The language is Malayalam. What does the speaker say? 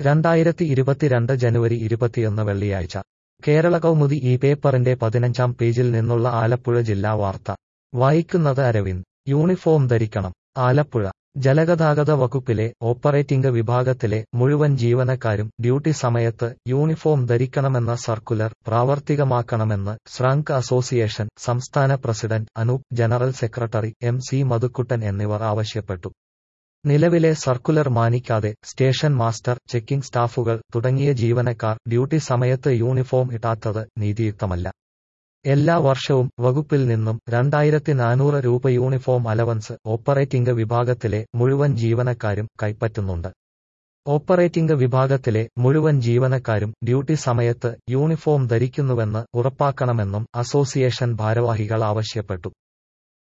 രണ്ടായിരത്തി ഇരുപത്തിരണ്ട് ജനുവരി ഇരുപത്തിയൊന്ന് വെള്ളിയാഴ്ച കേരള കൗമുദി ഈ പേപ്പറിന്റെ പതിനഞ്ചാം പേജിൽ നിന്നുള്ള ആലപ്പുഴ ജില്ലാ വാർത്ത വായിക്കുന്നത് അരവിന്ദ് യൂണിഫോം ധരിക്കണം ആലപ്പുഴ ജലഗതാഗത വകുപ്പിലെ ഓപ്പറേറ്റിംഗ് വിഭാഗത്തിലെ മുഴുവൻ ജീവനക്കാരും ഡ്യൂട്ടി സമയത്ത് യൂണിഫോം ധരിക്കണമെന്ന സർക്കുലർ പ്രാവർത്തികമാക്കണമെന്ന് ശ്രാങ്ക് അസോസിയേഷൻ സംസ്ഥാന president Anoop general secretary M C Madhukuttan എന്നിവർ ആവശ്യപ്പെട്ടു നിലവിലെ സർക്കുലർ മാനിക്കാതെ സ്റ്റേഷൻ മാസ്റ്റർ ചെക്കിംഗ് സ്റ്റാഫുകൾ തുടങ്ങിയ ജീവനക്കാർ ഡ്യൂട്ടി സമയത്ത് യൂണിഫോം ഇടാത്തത് നീതിയുക്തമല്ല എല്ലാ വർഷവും വകുപ്പിൽ നിന്നും രണ്ടായിരത്തി നാനൂറ് രൂപ യൂണിഫോം അലവൻസ് ഓപ്പറേറ്റിംഗ് വിഭാഗത്തിലെ മുഴുവൻ ജീവനക്കാരും കൈപ്പറ്റുന്നുണ്ട് ഓപ്പറേറ്റിംഗ് വിഭാഗത്തിലെ മുഴുവൻ ജീവനക്കാരും ഡ്യൂട്ടി സമയത്ത് യൂണിഫോം ധരിക്കുന്നുവെന്ന് ഉറപ്പാക്കണമെന്നും അസോസിയേഷൻ ഭാരവാഹികൾ ആവശ്യപ്പെട്ടു